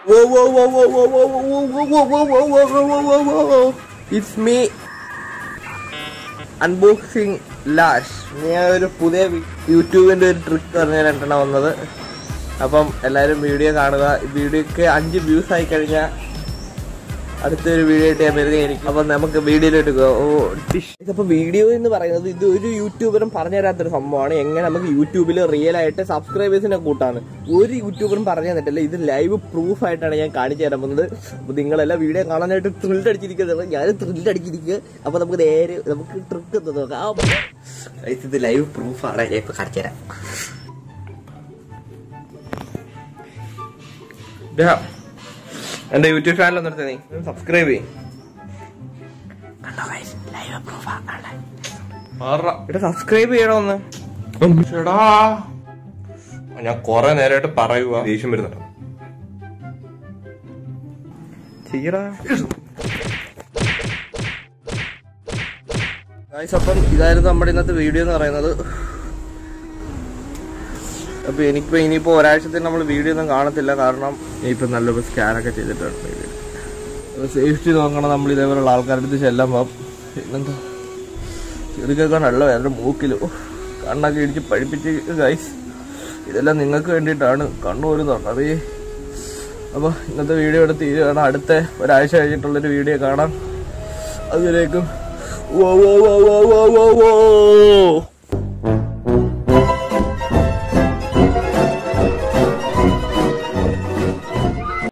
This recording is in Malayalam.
ഇറ്റ്സ് മീ അൺബോക്സിങ് ലാഷ് ഞാൻ ഒരു പുതിയ യൂട്യൂബിന്റെ ഒരു ട്രിക്ക് പറഞ്ഞ രണ്ടെണ്ണം വന്നത് അപ്പം എല്ലാവരും വീഡിയോ കാണുക വീഡിയോക്ക് അഞ്ച് വ്യൂസ് ആയി കഴിഞ്ഞാൽ അടുത്തൊരു വീഡിയോ ആയിട്ട് ഞാൻ വരുന്നതായിരിക്കും അപ്പം നമുക്ക് വീഡിയോയിലോട്ട് പോകാം ഓ ടിഷ് ഇതപ്പോൾ വീഡിയോ എന്ന് പറയുന്നത് ഇത് ഒരു യൂട്യൂബറും പറഞ്ഞു തരാത്തൊരു സംഭവമാണ് എങ്ങനെ നമുക്ക് യൂട്യൂബിൽ റിയൽ ആയിട്ട് സബ്സ്ക്രൈബേഴ്സിനെ കൂട്ടാണ് ഒരു യൂട്യൂബറും പറഞ്ഞു തന്നിട്ടില്ല ഇത് ലൈവ് പ്രൂഫ് ആയിട്ടാണ് ഞാൻ കാണിച്ചു തരാൻ പോകുന്നത് അപ്പോൾ നിങ്ങളെല്ലാം വീഡിയോ കാണാനായിട്ട് ത്രില്ഡ് അടിച്ചിരിക്കുന്നത് ഞാൻ ത്രില്ഡ് അടിച്ചിരിക്കുക അപ്പോൾ നമുക്ക് നേരെ നമുക്ക് ട്രിക്ക് ഒന്ന് നോക്കാം Guys, ഇത് ലൈവ് പ്രൂഫാണ് ഞാൻ ഇപ്പോൾ കാണിച്ചു തരാം ഇതാ, എന്റെ യൂട്യൂബ് ചാനൽ ഒന്നെടുത്ത് നീ സബ്സ്ക്രൈബ് ചെയ്യും ഇവിടെ സബ്സ്ക്രൈബ് ചെയ്യണമെന്ന് ചേടാ ഞാൻ കൊറേ നേരമായിട്ട് പറയുക ദേഷ്യം വരുന്നുണ്ട് ചെയ്യടാ ഗായ്സ് അപ്പം ഇതായിരുന്നു നമ്മുടെ ഇന്നത്തെ വീഡിയോ എന്ന് പറയുന്നത് അപ്പൊ എനിക്കിപ്പോ ഇനിയിപ്പോ ഒരാഴ്ചത്തിന് നമ്മൾ വീഡിയോ ഒന്നും കാണത്തില്ല കാരണം ഇപ്പൊ നല്ലൊരു സ്കാനൊക്കെ ചെയ്തിട്ടാണ് വീഡിയോ സേഫ്റ്റി നോക്കണം നമ്മൾ ഇതേപോലുള്ള ആൾക്കാരുടെ അടുത്ത് ചെല്ലുമ്പോൾ പിന്നെന്താ ചെറുക്കൊക്കെ നല്ല വേറെ മൂക്കില് ഓ, കണ്ണൊക്കെ ഇടിച്ച് പഴിപ്പിച്ച് ഗൈസ് ഇതെല്ലാം നിങ്ങൾക്ക് വേണ്ടിയിട്ടാണ് കണ്ണൂരുന്നുണ്ട് അതേ അപ്പോൾ ഇന്നത്തെ വീഡിയോ ഇവിടെ തീരുകയാണ് അടുത്ത ഒരാഴ്ച കഴിഞ്ഞിട്ടുള്ളൊരു വീഡിയോ കാണാം അതുവരേക്കും ഓ ഓ ഓ ഓ ഓ ഓ ഓ